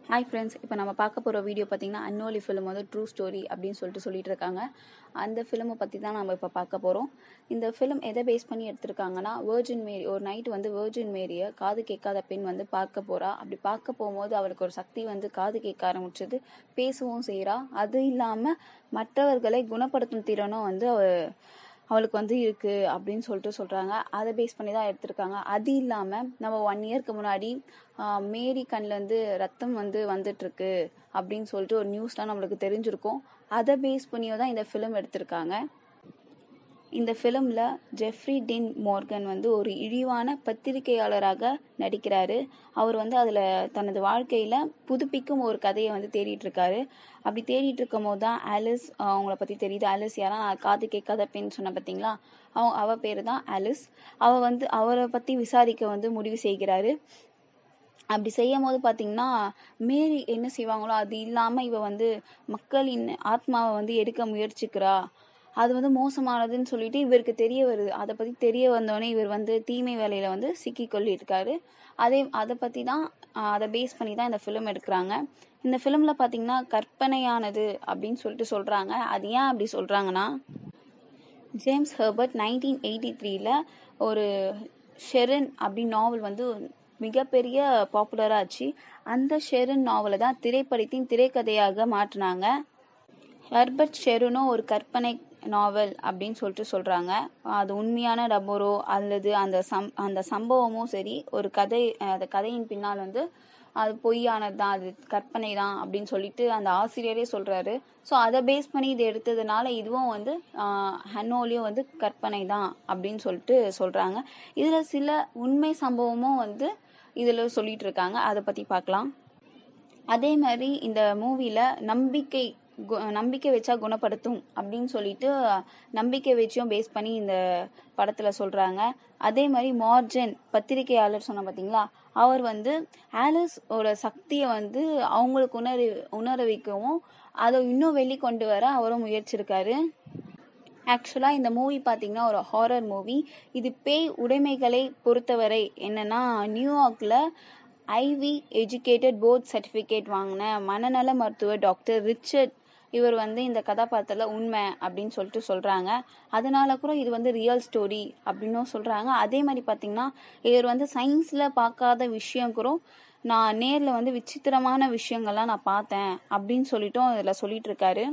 hi friends இப்போ நம்ம பார்க்க போகிற வீடியோ பார்த்தீங்கன்னா அன்னோலி ஃபிலிம் வந்து ட்ரூ ஸ்டோரி அப்படின்னு சொல்லிட்டு சொல்லிட்டு இருக்காங்க அந்த ஃபிலிமை பற்றி தான் நம்ம இப்போ பார்க்க போகிறோம் இந்த ஃபிலிம் எதை பேஸ் பண்ணி எடுத்திருக்காங்கன்னா வேர்ஜின் மேரி ஒரு நைட் வந்து வேர்ஜின் மேரியை காது கேட்காத பெண் வந்து பார்க்க போகிறா அப்படி பார்க்க போகும்போது அவளுக்கு ஒரு சக்தி வந்து காது கேட்க ஆரம்பிச்சது பேசவும் செய்கிறா அது இல்லாமல் மற்றவர்களை குணப்படுத்தும் திறனும் வந்து அவ அவளுக்கு வந்து இருக்கு அப்படின்னு சொல்லிட்டு சொல்றாங்க அதை பேஸ் பண்ணி தான் எடுத்திருக்காங்க அது இல்லாம நம்ம ஒன் இயர்க்கு முன்னாடி ஆஹ், மேரி கண்ல இருந்து ரத்தம் வந்து வந்துட்டு இருக்கு அப்படின்னு சொல்லிட்டு ஒரு நியூஸ்லாம் நம்மளுக்கு தெரிஞ்சிருக்கும் அதை பேஸ் பண்ணியோ தான் இந்த ஃபிலிம் எடுத்திருக்காங்க இந்த ஃபிலிமில் ஜெஃப்ரி டின் மோர்கன் வந்து ஒரு இழிவான பத்திரிகையாளராக நடிக்கிறாரு அவர் வந்து அதில் தனது வாழ்க்கையில் புதுப்பிக்கும் ஒரு கதையை வந்து தேடிட்டு இருக்காரு அப்படி தேடிட்டு இருக்கும் போது தான் ஆலிஸ் அஹ், அவங்கள பற்றி தெரியுது ஆலிஸ் யாரா நான் காது கேட்காத பெண் சொன்ன பார்த்தீங்களா அவ அவ பேர் தான் ஆலிஸ் அவ வந்து அவரை பற்றி விசாரிக்க வந்து முடிவு செய்கிறாரு அப்படி செய்யும் போது பார்த்தீங்கன்னா மேரி என்ன செய்வாங்களோ அது இல்லாமல் இவ வந்து மக்களின் ஆத்மாவை வந்து எடுக்க முயற்சிக்கிறா அது வந்து மோசமானதுன்னு சொல்லிட்டு இவருக்கு தெரிய வருது அதை பற்றி தெரிய வந்தோடனே இவர் வந்து தீமை வேலையில் வந்து சிக்கி கொள்ளியிருக்காரு அதே அதை பற்றி தான் ஆஹ், அதை பேஸ் பண்ணி தான் இந்த ஃபிலிம் எடுக்கிறாங்க இந்த ஃபிலிமில் பார்த்தீங்கன்னா கற்பனையானது அப்படின்னு சொல்லிட்டு சொல்கிறாங்க அது ஏன் அப்படி சொல்கிறாங்கன்னா ஜேம்ஸ் ஹெர்பர்ட் நைன்டீன் எயிட்டி த்ரீல ஒரு ஷெரின் அப்படி நாவல் வந்து மிகப்பெரிய பாப்புலராக ஆச்சு அந்த ஷெரின் நாவலை தான் திரைப்படத்தின் திரைக்கதையாக மாற்றினாங்க ஹெர்பர்ட் ஷெருனும் ஒரு கற்பனை நாவல் அப்படின்னு சொல்லிட்டு சொல்கிறாங்க அது உண்மையான ரப்பரோ அல்லது அந்த சம் அந்த சம்பவமும் சரி ஒரு கதை அந்த கதையின் பின்னால் வந்து அது பொய்யானது தான் அது கற்பனை தான் அப்படின்னு சொல்லிட்டு அந்த ஆசிரியரே சொல்கிறாரு ஸோ அதை பேஸ் பண்ணி இது எடுத்ததுனால இதுவும் வந்து ஹன்னோலியும் வந்து கற்பனை தான் அப்படின்னு சொல்லிட்டு சொல்கிறாங்க இதில் சில உண்மை சம்பவமும் வந்து இதில் சொல்லிட்டு இருக்காங்க அதை பற்றி பார்க்கலாம் அதே மாதிரி இந்த மூவியில் நம்பிக்கை கு- நம்பிக்கை வச்சா குணப்படுத்தும் அப்படின்னு சொல்லிட்டு நம்பிக்கை வச்சும் பேஸ் பண்ணி இந்த படத்தில் சொல்கிறாங்க அதே மாதிரி மார்ஜன் பத்திரிகையாளர் சொன்ன பார்த்தீங்களா அவர் வந்து ஆலிஸோட சக்தியை வந்து அவங்களுக்கு உணர உணர வைக்கவும் அதை இன்னும் வெளிக்கொண்டு வர அவரும் முயற்சிருக்காரு ஆக்சுவலாக இந்த மூவி பார்த்தீங்கன்னா ஒரு ஹாரர் மூவி இது பேய் உடைமைகளை பொறுத்தவரை என்னன்னா நியூயார்க்கில் ஐவி எஜுகேட்டட் போர்ட் சர்டிஃபிகேட் வாங்கின மனநல மருத்துவர் டாக்டர் ரிச்சர்ட் இவர் வந்து இந்த கதாபாத்திரத்தில் உண்மை அப்படின்னு சொல்லிட்டு சொல்கிறாங்க அதனால கூட இது வந்து ரியல் ஸ்டோரி அப்படின்னும் சொல்கிறாங்க அதே மாதிரி பார்த்தீங்கன்னா இவர் வந்து சயின்ஸில் பார்க்காத விஷயம் கூட நான் நேரில் வந்து விசித்திரமான விஷயங்கள்லாம் நான் பார்த்தேன் அப்படின்னு சொல்லிட்டும் இதில் சொல்லிட்டு இருக்காரு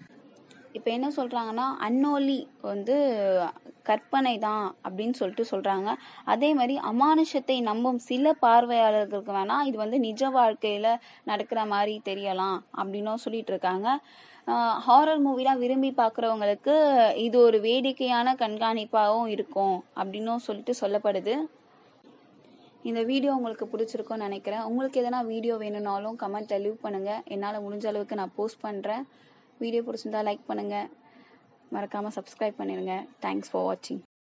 இப்போ என்ன சொல்கிறாங்கன்னா அன்னோலி வந்து கற்பனை தான் அப்படின்னு சொல்லிட்டு சொல்கிறாங்க அதே மாதிரி அமானுஷத்தை நம்பும் சில பார்வையாளர்களுக்கு வேணால் இது வந்து நிஜ வாழ்க்கையில் நடக்கிற மாதிரி தெரியலாம் அப்படின்னும் சொல்லிட்டு இருக்காங்க ஹாரர் மூவிலாம் விரும்பி பார்க்குறவங்களுக்கு இது ஒரு வேடிக்கையான கண்காணிப்பாகவும் இருக்கும் அப்படின்னும் சொல்லிட்டு சொல்லப்படுது இந்த வீடியோ உங்களுக்கு பிடிச்சிருக்கும்னு நினைக்கிறேன் உங்களுக்கு எதனா வீடியோ வேணும்னாலும் கமெண்ட்டில் லீவ் பண்ணுங்கள் என்னால் முடிஞ்ச அளவுக்கு நான் போஸ்ட் பண்ணுறேன் வீடியோ பிடிச்சிருந்தா லைக் பண்ணுங்கள் மறக்காமல் சப்ஸ்கிரைப் பண்ணிடுங்க தேங்க்ஸ் ஃபார் வாட்சிங்